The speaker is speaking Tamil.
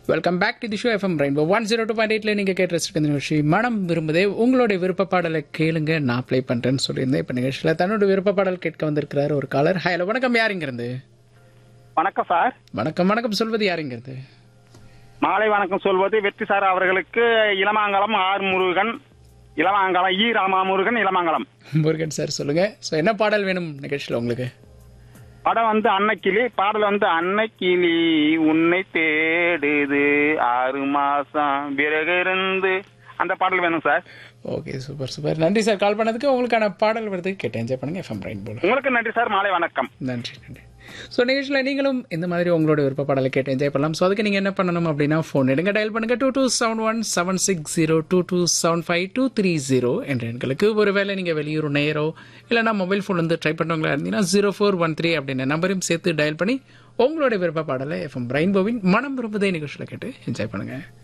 welcome back to the show FM rainbow one zero two point எயிட்ல நீங்க கேட்டு ரசிக்க இந்த நிகழ்ச்சி மனம் விரும்புதே உங்களுடைய விருப்ப பாடலை கேளுங்க நான் ப்ளே பண்றேன்னு சொல்லியிருந்தேன் இப்ப நிகழ்ச்சியில தன்னோட விருப்ப பாடல் கேட்க வந்திருக்கிறார் ஒரு காலர் ஹலோ வணக்கம் யாருங்கிறது வணக்கம் சார் வணக்கம் வணக்கம் சொல்வது யாருங்கிறது மாலை வணக்கம் சொல்வது வெற்றி சார் அவர்களுக்கு Ilamangalam R Murugan Ilamangalam E Ramamurugan Ilamangalam Murugan sir சொல்லுங்க ஸோ என்ன பாடல் வேணும் நிகழ்ச்சியில் உங்களுக்கு படம் வந்து அன்னைக்கிளி பாடல் வந்து அன்னைக்கிளி உன்னை தேடுது ஆறு மாசம் பிறகு இருந்து அந்த பாடல் வேணும் சார் ஓகே சூப்பர் சூப்பர் நன்றி சார் கால் பண்ணதுக்கு உங்களுக்கான பாடல் வருது கேட்டு என்ஜாய் பண்ணுங்க எஃப்எம் ரெயின் போல உங்களுக்கு நன்றி சார் மாலை வணக்கம் நன்றி நன்றி ஸோ நிகழ்ச்சியில் நீங்களும் இந்த மாதிரி உங்களோட விருப்ப பாடலை கேட்டு என்ஜாய் பண்ணலாம் ஸோ அதுக்கு நீங்கள் என்ன பண்ணணும் அப்படின்னா ஃபோன் எடுங்க டயல் பண்ணுங்க two two seven one seven six zero two two seven five two three zero என்ற எண்களுக்கு ஒருவேளை நீங்கள் வெளியூர் நேரோ இல்லைனா மொபைல் ஃபோன் வந்து ட்ரை பண்ணுறவங்களா இருந்தீங்கன்னா ஜீரோ ஃபோர் ஒன் த்ரீ அப்படின்ற நம்பரையும் சேர்த்து டயல் பண்ணி உங்களோட விருப்ப பாடலை எஃப்எம் ரெயின்போவின் மனம் விரும்புதே நிகழ்ச்சியில் கேட்டு என்ஜாய் பண்ணுங்கள்